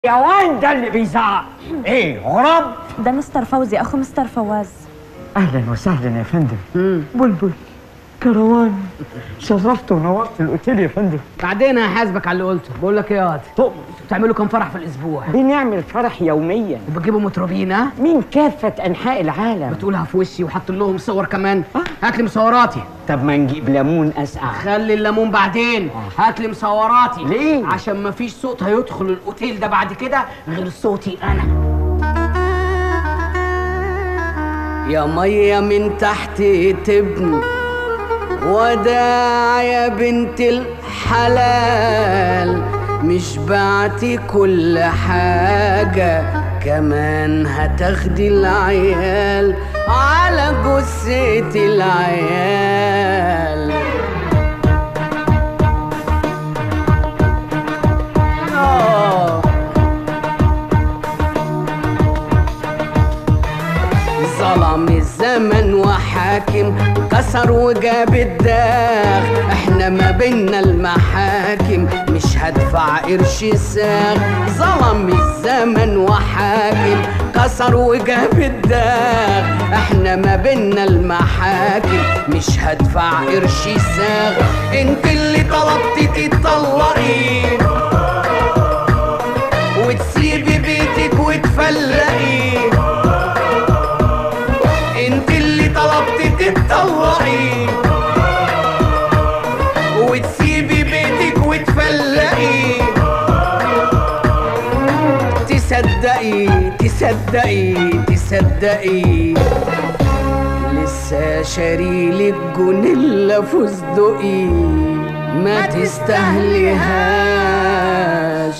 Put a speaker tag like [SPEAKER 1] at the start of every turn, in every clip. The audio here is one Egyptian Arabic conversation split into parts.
[SPEAKER 1] يا وين ده اللي بيزعق ايه غراب
[SPEAKER 2] ده مستر فوزي اخو مستر فواز
[SPEAKER 1] اهلا وسهلا يا فندم بلبل كروان شرفت ونورت الاوتيل يا فندم
[SPEAKER 3] بعدين هحاسبك على اللي قلته بقول لك ايه يا واد
[SPEAKER 1] طب
[SPEAKER 3] بتعملوا كام فرح في الاسبوع
[SPEAKER 1] بنعمل فرح يوميا
[SPEAKER 3] وبتجيبوا مطربين ها
[SPEAKER 1] من كافة أنحاء العالم
[SPEAKER 3] بتقولها في وشي وحط لهم صور كمان هات لي مصوراتي
[SPEAKER 1] طب ما نجيب ليمون أسقع
[SPEAKER 3] خلي الليمون بعدين هات لي مصوراتي
[SPEAKER 1] ليه؟
[SPEAKER 3] عشان ما فيش صوت هيدخل الاوتيل ده بعد كده غير صوتي انا يا ميه من تحت تبني وداع يا بنت الحلال مش بعتي كل حاجة كمان هتاخدي العيال على جثة العيال آه. ظلم الزمن وحاكم كسر وجاب الداغ احنا ما بينا المحاكم مش هدفع قرش ساغ ظلم الزمن وحاكم كسر وجاب الداغ احنا ما بينا المحاكم مش هدفع قرش ساغ انت اللي طلبتي تطلقي وتسيبي بيتك وتفلقي انت اللي طلبتي تتطلقي وتسيبي بيتك وتفلقي تصدقي تصدقي تصدقي لسه شاريلك جونيلا فستقي ما تستاهليهاش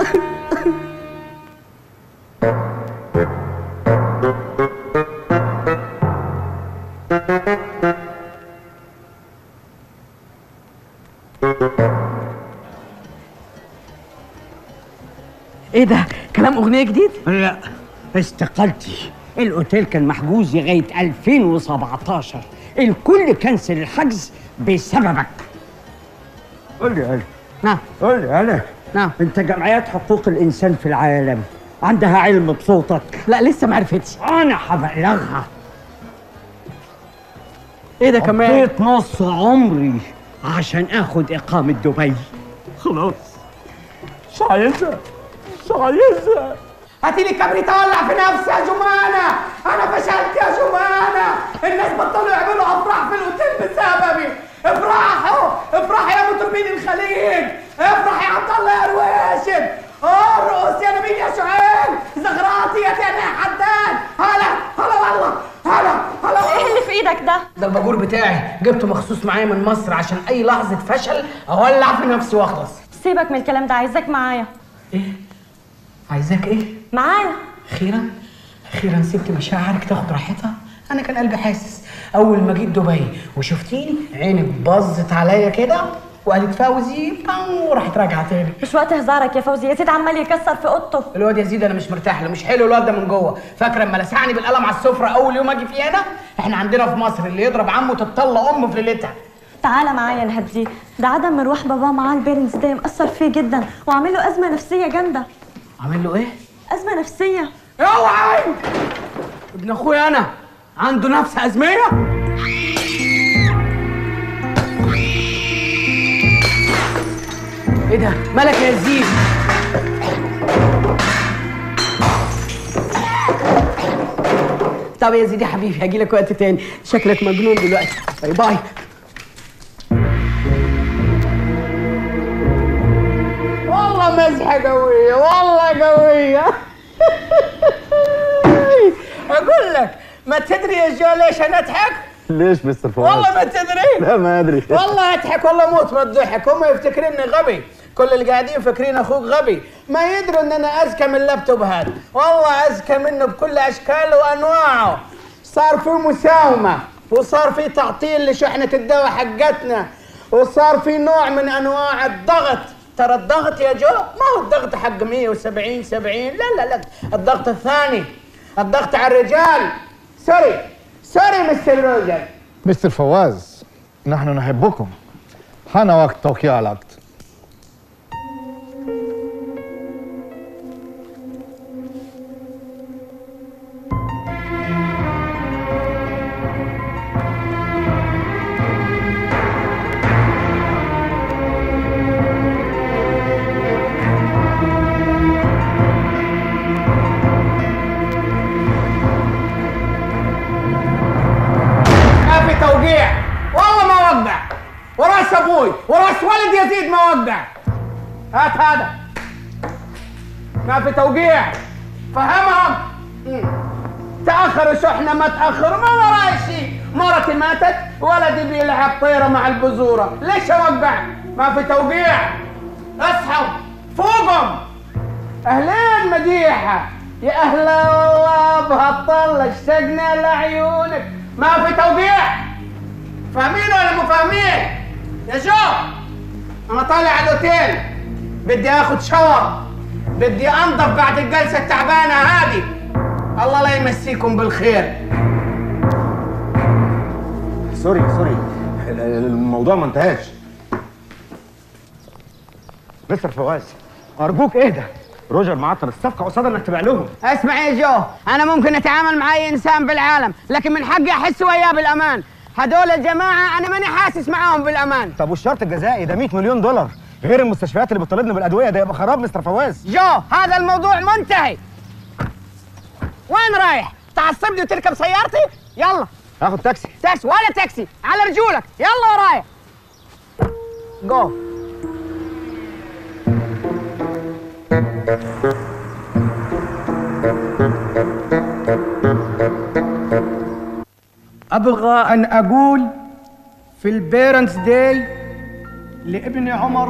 [SPEAKER 3] ايه ده كلام اغنيه جديد
[SPEAKER 1] لا استقالتي الأوتيل كان محجوز لغاية 2017 الكل كنسل الحجز بسببك قول لي أنا
[SPEAKER 3] نعم
[SPEAKER 1] قول لي أنا
[SPEAKER 3] نعم
[SPEAKER 1] أنت جمعيات حقوق الإنسان في العالم عندها علم بصوتك
[SPEAKER 3] لا لسه ما عرفتش
[SPEAKER 1] أنا هبلغها
[SPEAKER 3] ايه ده كمان
[SPEAKER 1] قضيت نص عمري عشان اخد اقامة دبي خلاص مش عايزها مش عايزها
[SPEAKER 3] هاتي لي كبريت اولع في نفسي يا جمانه انا فشلت يا جمانه الناس بطلوا يعملوا افراح في الاوتيل بسببي افرحوا افرحوا يا مطربين الخليج افرح يا عبد الله يا رواشد ارقص يا نبيل يا شعيب زغراتي يا تاني يا حداد هلا هلا والله هلا هلا
[SPEAKER 2] ايه اللي في ايدك ده
[SPEAKER 3] ده الباجور بتاعي جبته مخصوص معايا من مصر عشان اي لحظه فشل اولع في نفسي واخلص
[SPEAKER 2] سيبك من الكلام ده عايزاك معايا
[SPEAKER 3] ايه عايزاك ايه
[SPEAKER 2] معايا
[SPEAKER 3] اخيرا اخيرا سبت مشاعرك تاخد راحتها انا كان قلبي حاسس اول ما جيت دبي وشفتيني عينك باظت عليا كده وقالت فوزي بام، وراحت راجعه تاني
[SPEAKER 2] مش وقت هزارك يا فوزي يزيد عمال يكسر في اوضته
[SPEAKER 3] الواد يزيد انا مش مرتاح له مش حلو الواد ده من جوه فاكره اما لسعني بالقلم على السفره اول يوم اجي فيه هنا احنا عندنا في مصر اللي يضرب عمه تتطلق امه في ليلتها
[SPEAKER 2] تعالى معايا نهديه ده عدم مروح باباه معاه البيرنز ده مأثر فيه جدا وعامل له ازمه نفسيه جامده
[SPEAKER 3] عامل له ايه
[SPEAKER 2] ازمه نفسيه
[SPEAKER 3] اوعى ابن اخويا انا عنده نفس ازميه ايه ده مالك يا يزيد طب يا زيد يا حبيبي هجي لك وقت تاني شكلك مجنون دلوقتي باي باي والله مزحه قويه والله قويه اقول لك ما تدري يا جو ليش انا اضحك؟
[SPEAKER 4] ليش مستر فؤاد؟
[SPEAKER 3] والله ما تدري
[SPEAKER 4] لا ما ادري
[SPEAKER 3] والله اضحك والله موت من الضحك هم يفتكريني غبي كل اللي قاعدين فاكرين اخوك غبي ما يدروا ان انا اذكى من اللابتوب هذا والله اذكى منه بكل اشكاله وانواعه صار في مساومه وصار في تعطيل لشحنه الدواء حقتنا وصار في نوع من انواع الضغط ترى الضغط يا جو ما هو الضغط حق 170 70 لا لا لا الضغط الثاني الضغط على الرجال سوري سوري مستر روجر
[SPEAKER 4] مستر فواز نحن نحبكم حان وقت توقيع العقد
[SPEAKER 3] يزيد ما وقع هات هذا ما في توقيع فهمهم مم. تأخر شحنة ما تأخر ما وراي شيء مرتي ماتت ولدي بيلعب طيرة مع البزورة ليش أوقع ما في توقيع اصحوا فوقهم أهلين مديحة يا أهلا والله بهالطلة اشتقنا لعيونك ما في توقيع فاهمين ولا مو فاهمين يا شو أنا طالع على الأوتيل بدي آخذ شاور بدي أنظف بعد الجلسة التعبانة هذه الله لا يمسيكم بالخير
[SPEAKER 4] سوري سوري ال- ال- الموضوع ما انتهاش مستر فواز ارجوك اهدى روجر معطل الصفقه قصاد انك تبيع لهم
[SPEAKER 3] اسمع يا جو انا ممكن اتعامل مع اي انسان بالعالم لكن من حقي احس وياه بالامان هدول الجماعه انا ماني حاسس معاهم بالامان
[SPEAKER 4] طب والشرط الجزائي ده 100 مليون دولار غير المستشفيات اللي بتطالبنا بالادويه ده يبقى خراب مستر فواز
[SPEAKER 3] جو هذا الموضوع منتهي وين رايح تعصبني وتركب سيارتي يلا
[SPEAKER 4] هاخد تاكسي
[SPEAKER 3] تاكسي ولا تاكسي على رجولك يلا ورايا جو ابغى ان اقول في البيرنتس داي لابن عمر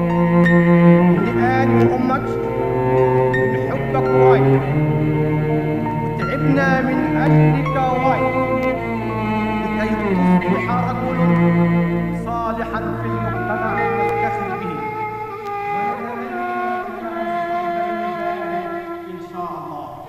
[SPEAKER 3] لآل وامك نحبك وايد تعبنا من اجلك وايد لكي تصبح رجل صالحا في المجتمع نفتخر به ان شاء الله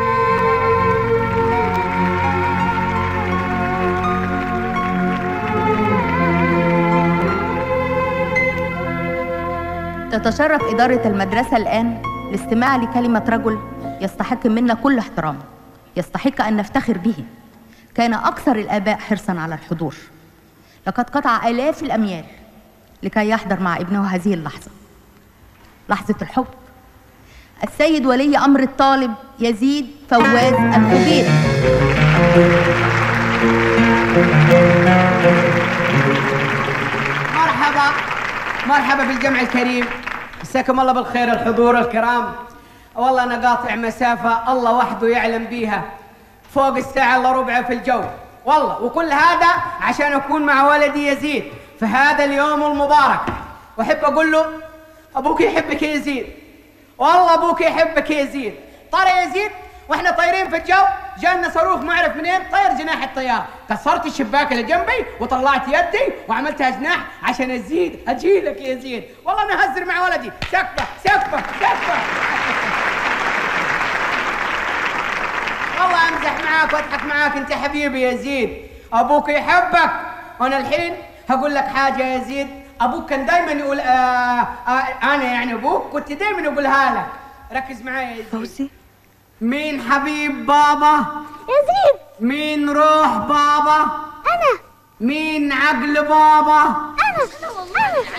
[SPEAKER 5] تتشرف إدارة المدرسة الآن الاستماع لكلمة رجل يستحق منا كل احترام يستحق أن نفتخر به كان أكثر الآباء حرصا على الحضور لقد قطع آلاف الأميال لكي يحضر مع ابنه هذه اللحظة لحظة الحب السيد ولي أمر الطالب يزيد فواز الخبير
[SPEAKER 3] مرحبا مرحبا بالجمع الكريم مساكم الله بالخير الحضور الكرام والله انا قاطع مسافه الله وحده يعلم بيها فوق الساعه الا ربع في الجو والله وكل هذا عشان اكون مع ولدي يزيد في هذا اليوم المبارك واحب اقول له ابوك يحبك يا يزيد والله ابوك يحبك يا يزيد طار يا يزيد واحنا طايرين في الجو جانا صاروخ ما اعرف منين طير جناح الطياره كسرت الشباك اللي جنبي وطلعت يدي وعملتها جناح عشان ازيد اجيلك يا زيد والله انا اهزر مع ولدي سقفه سقفه سقفه والله امزح معاك واضحك معاك انت حبيبي يا زيد ابوك يحبك وانا الحين هقول لك حاجه يا زيد ابوك كان دايما يقول آه آه انا يعني ابوك كنت دايما اقولها لك ركز معايا يا زيد
[SPEAKER 2] فوزي
[SPEAKER 3] مين حبيب بابا
[SPEAKER 6] يزيد
[SPEAKER 3] مين روح بابا
[SPEAKER 6] أنا
[SPEAKER 3] مين عقل بابا
[SPEAKER 6] أنا أنا